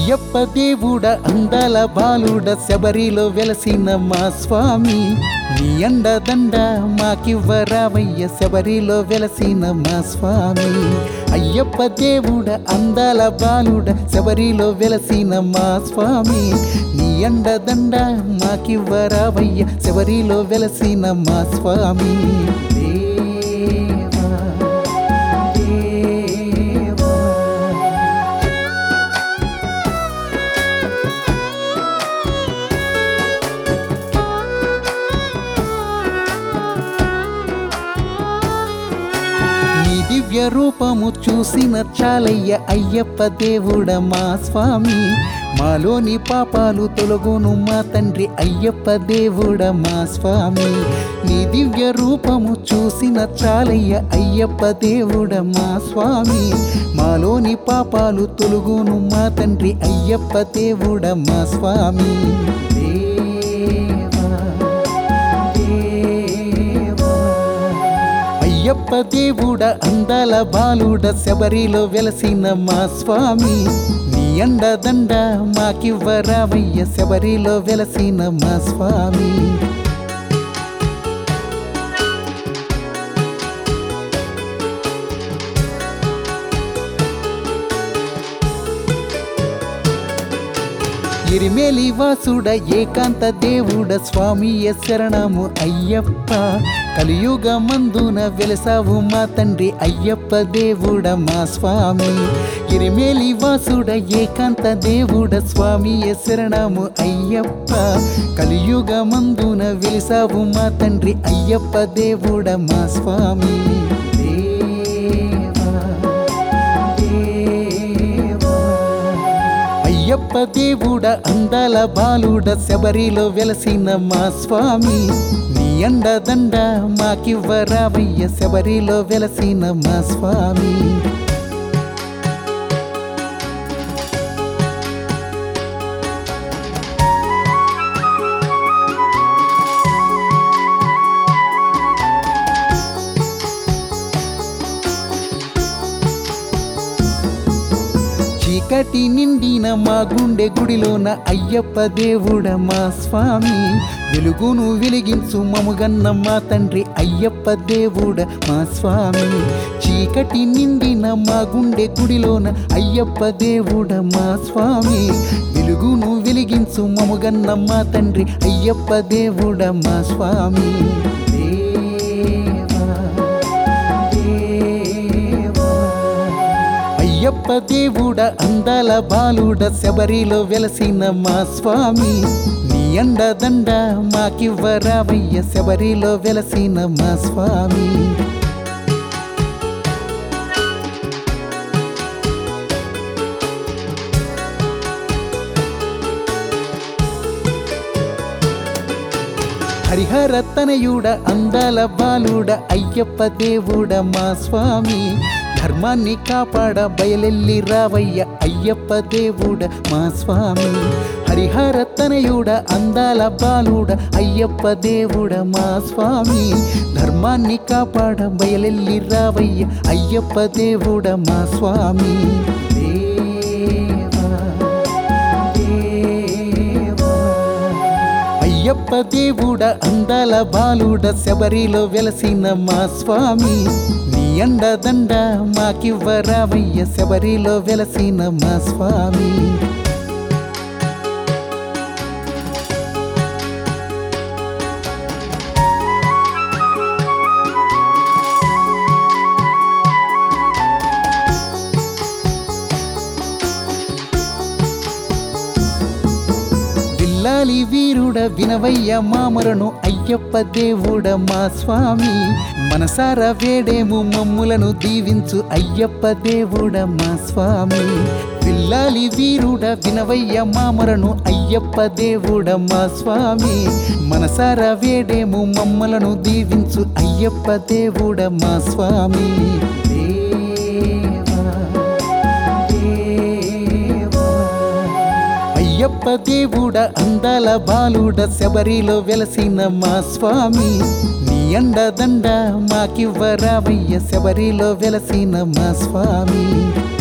అయ్యప్ప దేవుడ అందాల బాలుడ శబరిలో వెలసిన మా స్వామి నీ అండదండ మాకివ్వరావయ్య శబరిలో వెలసిన మా స్వామి అయ్యప్ప దేవుడ అందాల బాలుడ శబరిలో వెలసిన మా స్వామి నీ అండదండ మాకివ్వరావయ్య శబరిలో వెలసిన మా స్వామి దేవా దేవా నీ దివ్య రూపము చూసిన చాలయ్య అయ్యప్ప దేవుడ మా స్వామి మాలోని పాపాలు తొలగును మా తండ్రి అయ్యప్ప దేవుడ మా స్వామి నీ దివ్య రూపము చూసిన చాలయ్య అయ్యప్ప దేవుడ మా స్వామి మాలోని పాపాలు తొలగును మా తండ్రి అయ్యప్ప దేవుడ మా స్వామి దేవా దేవా అయ్యప్ప దేవుడ అందాల బాలుడ శబరిలో వెలసిన మా స్వామి నీ అండదండ మాకివ్వరావయ్య శబరిలో వెలసిన మా స్వామి ఇరిమేలి వాసుడ ఏకాంత దేవుడ స్వామియ శరణము అయ్యప్ప కలియుగ మందున వెలసావు మా తండ్రి అయ్యప్ప దేవుడ మా స్వామి ఇరిమేలి వాసుడ ఏకాంత దేవుడ స్వామియ శరణము అయ్యప్ప కలియుగ మందున వెలిసావు మా తండ్రి అయ్యప్ప దేవుడ మా స్వామి దేవా దేవా అయ్యప్ప దేవుడ అందాల బాలుడ శబరిలో వెలసిన మా స్వామి నీ అండదండ మాకివ్వరావయ్య శబరిలో వెలసిన మా స్వామి చీకటి నిండిన మా గుండె గుడిలోన అయ్యప్ప దేవుడ మా స్వామి వెలుగును వెలిగించు మముగన్న మా తండ్రి అయ్యప్ప దేవుడ మా స్వామి చీకటి నిండిన మా గుండె గుడిలోన అయ్యప్ప దేవుడ మా స్వామి వెలుగును వెలిగించు మముగన్న మా తండ్రి అయ్యప్ప దేవుడ మా స్వామి దేవా దేవా అయ్యప్ప దేవుడ అందాల బాలుడ శబరిలో వెలసిన మా స్వామి నీ అండదండ మాకివ్వరావయ్య శబరిలో వెలసిన మా స్వామి హరిహర తనయుడ అందాల బాలుడ అయ్యప్ప దేవుడ మా స్వామి ధర్మాన్ని కాపాడ బయలెల్లి రావయ్య అయ్యప్ప దేవుడ మా స్వామి హరిహర తనయుడ అందాల బాలుడ అయ్యప్ప దేవుడ మా స్వామి ధర్మాన్ని కాపాడ బయలెల్లి రావయ్య అయ్యప్ప దేవుడ మా స్వామి దేవా దేవా అయ్యప్ప దేవుడ అందాల బాలుడ శబరిలో వెలసిన మా స్వామి నీ అండదండ మాకివ్వరావయ్య శబరిలో వెలసిన మా స్వామి విల్లాలి వీరుడ వినవయ్య మామరను అయ్యప్ప దేవుడ మా స్వామి మనసార వేడేము మమ్ములను దీవించు అయ్యప్ప దేవుడ మా స్వామి విల్లాలి వీరుడ వినవయ్య మామరను అయ్యప్ప దేవుడ మా స్వామి మనసార వేడేము మమ్మలను దీవించు అయ్యప్ప దేవుడ మా స్వామి దేవా దేవా అయ్యప్ప దేవుడ అందాల బాలుడ శబరిలో వెలసిన మా స్వామి నీ అండదండ మాకివ్వరావయ్య శబరిలో వెలసిన మా స్వామి